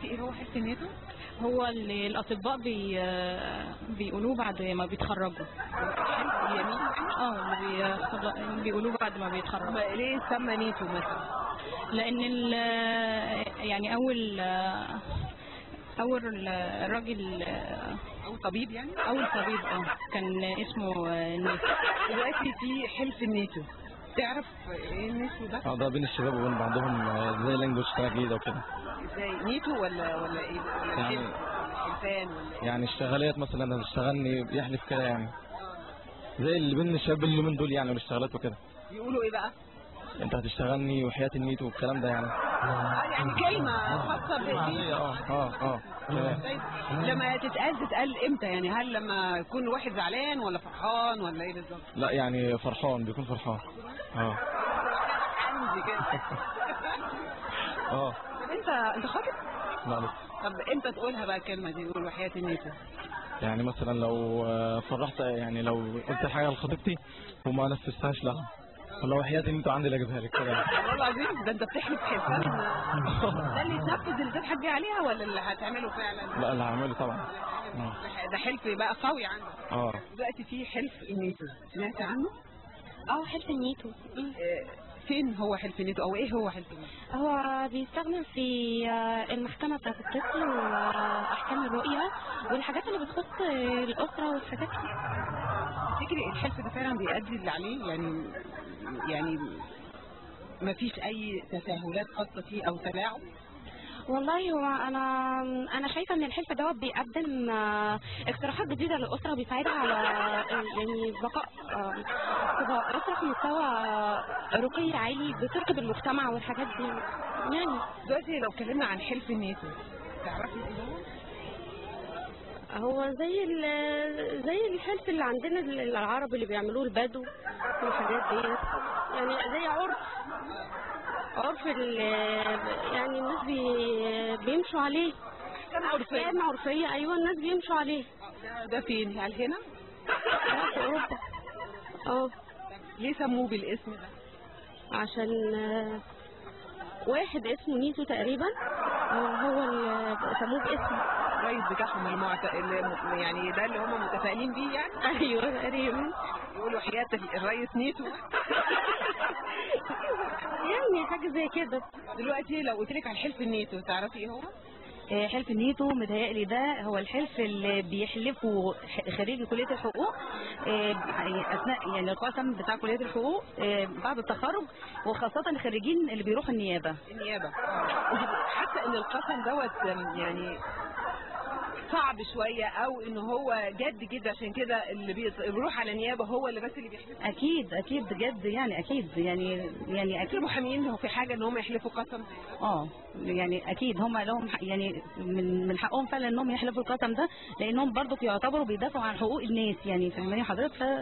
ايه هو حلف الناتو هو اللي الأطباء بي بيقولوه بعد ما بيتخرجوا حلف اليمين اه اللي بيخل- بيقولوه بعد ما بيتخرجوا ما ليه سمى ناتو مثلا لأن ال يعني أول أول الراجل او طبيب يعني أول طبيب اه كان اسمه نيس دلوقتي في حلف الناتو تعرف ايه الناتو ده اه ده بين الشباب وبين بعضهم آه، زي لانجوج حاجه جديده وكده ازاي نيتو ولا ولا ايه ولا يعني- حلف حلفان ولا ايه يعني الشغالات مثلا هتشتغلني بيحلف كده يعني زي اللي بين الشباب اليومين دول يعني والاشتغالات وكده بيقولوا ايه بقى انت هتشتغلني وحياة النيت والكلام ده يعني اه يعني كلمه خاصه عادية، بالدين اه اه اه تمام. طيب لما تتقال تتقال امتى يعني هل لما يكون واحد زعلان ولا فرحان ولا ايه بالظبط لا يعني فرحان بيكون فرحان اه عندي كده اه طب انت انت خاطب لا لسه طب امتى تقولها بقى الكلمه دي تقول وحياه النيتو يعني مثلا لو آه، فرحت يعني لو قلت حاجه لخطيبتي وما نفذتهاش لها ولو حياة النيت عندي اللي اجيبها لك كده والله العظيم ده انت بتحلف حلفان ده اللي يتنفذ اللي تضحك بيه عليها ولا اللي هتعمله فعلا لا اللي هعمله طبعا اه ده حلف بقى قوي عندك اه دلوقتي في حلف النيتو سمعت عنه اه حلف النيتو آه، فين هو حلف النيتو او ايه هو حلف النيتو هو بيستخدم في آه، المحكمة بتاعت الطفل وأحكام الرؤية والحاجات اللي بتخص الأسرة والحاجات دي تفتكري الحلف ده فعلا بيأدي اللي عليه يعني يعني ما فيش اي تساهلات خاصه فيه او تلاعب والله هو أنا أنا شايفة إن الحلف دوت بيقدم آه، اقتراحات جديدة للأسرة وبيساعدها على آه، يعني بقاء آه، تبقى أسرة في مستوى رقي عالي بتركب المجتمع والحاجات دي يعني دلوقتي لو اتكلمنا عن حلف النيتو تعرفي ايه هو؟ هو زي ال- زي الحلف اللي عندنا ال- العرب اللي بيعملوه البدو والحاجات ديت يعني زي عرف عرف ال- يعني الناس بي بيمشوا عليه كم عرفية أحكام عرفية أيوة الناس بيمشوا عليه ده- ده فين هل هنا لا، في أوروبا اه ليه سموه بالاسم ده عشان آه، واحد اسمه نيتو تقريبا آه، هو اللي سموه باسمه الرئيس بتاعهم المعت... اللي يعني ده اللي هم متفائلين بيه يعني ايوه تقريبا يقولوا حياة الرئيس نيتو يعني حاجه زي كده دلوقتي لو قلت لك على حلف النيتو تعرفي ايه هو؟ آه، حلف النيتو متهيألي ده هو الحلف اللي بيحلفوا ح- خريجي كلية الحقوق آه، يعني أثناء يعني القسم بتاع كلية الحقوق آه، بعد التخرج وخاصة الخريجين اللي بيروحوا النيابة النيابة انت حاسة ان القسم دوت يعني صعب شوية او ان هو جد جدا عشان كده اللي بيط- بيروح على النيابة هو اللي بس اللي بيحلف أكيد أكيد بجد يعني أكيد يعني يعني في أكيد المحامين هو في حاجة ان هم يحلفوا قسم اه يعني اكيد هم لهم حق- يعني من من حقهم فعلا انهم يحلفوا القسم ده لانهم برضو يعتبروا بيدافعوا عن حقوق الناس يعني فاهماني حضرتك ف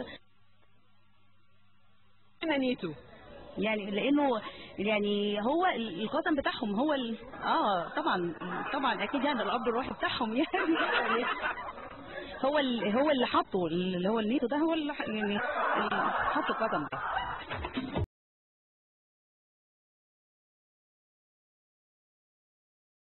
انا نيتو يعني لانه يعني هو ال- القسم بتاعهم هو ال... اه طبعا طبعا اكيد يعني الاب الروحي بتاعهم يعني, يعني هو ال... هو اللي حطه اللي هو النيتو ده هو اللي ح- يعني اللي حط القسم ده